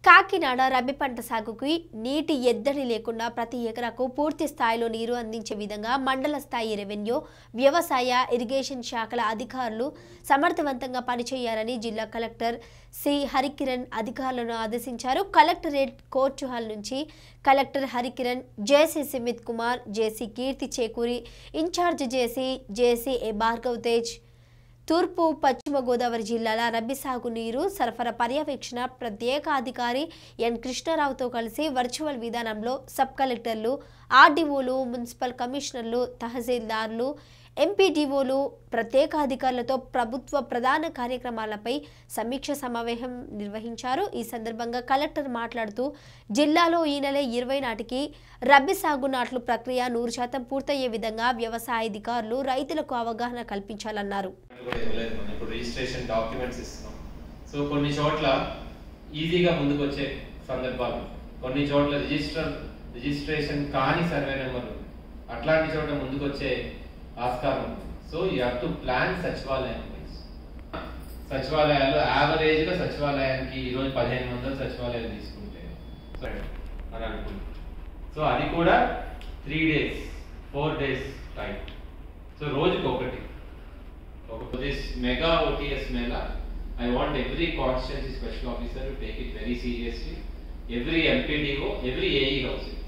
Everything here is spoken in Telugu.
కాకినాడ రబీ పంట సాగుకి నీటి ఎద్దడి లేకుండా ప్రతి ఎకరాకు పూర్తి స్థాయిలో నీరు అందించే విధంగా మండల స్థాయి రెవెన్యూ వ్యవసాయ ఇరిగేషన్ శాఖల అధికారులు సమర్థవంతంగా పనిచేయాలని జిల్లా కలెక్టర్ సి హరికిరణ్ అధికారులను ఆదేశించారు కలెక్టరేట్ కోర్టు హాల్ నుంచి collector Harikiran JC Sumit Kumar JC Keerthi Chekuri in charge JC JC A Bhargav Tej తూర్పు పశ్చిమ గోదావరి జిల్లాల రబీ సాగు నీరు సరఫరా పర్యవేక్షణ ప్రత్యేక అధికారి ఎన్ కృష్ణారావుతో కలిసి వర్చువల్ విధానంలో సబ్ కలెక్టర్లు ఆర్డీఓలు మున్సిపల్ కమిషనర్లు తహసీల్దార్లు ఎంపీడీఓలు ప్రత్యేక అధికారులతో ప్రభుత్వ ప్రధాన కార్యక్రమాలపై సమీక్ష సమావేశం నిర్వహించారు ఈ సందర్భంగా కలెక్టర్ మాట్లాడుతూ జిల్లాలో ఈ నెల ఇరవై నాటికి రబ్బీ సాగు నాట్లు ప్రక్రియ నూరు శాతం పూర్తయ్యే విధంగా వ్యవసాయ అధికారులు రైతులకు అవగాహన కల్పించాలన్నారు కూడా ఇవ్వలేదు మనం ఇప్పుడు రిజిస్ట్రేషన్ డాక్యుమెంట్స్ ఇస్తున్నాం సో కొన్ని చోట్ల ఈజీగా ముందుకు వచ్చే సందర్భాలు కొన్ని చోట్ల రిజిస్టర్ రిజిస్ట్రేషన్ కాని సర్వే నెంబర్ అట్లాంటి చోట ముందుకు వచ్చే ఆస్కారం ఉంది so you have to plan సచివాలయం వైజ్ సచివాలయాలు యావరేజ్ గా సచివాలయానికి ఈ రోజు పదిహేను వందల సచివాలయాలు తీసుకుంటే సో అని అనుకుంటున్నాం సో అది కూడా three days four days time so రోజుకి ఒకటి ఒక this mega OTS mela I want every constituency special officer to take it very seriously every MPDO every AE housing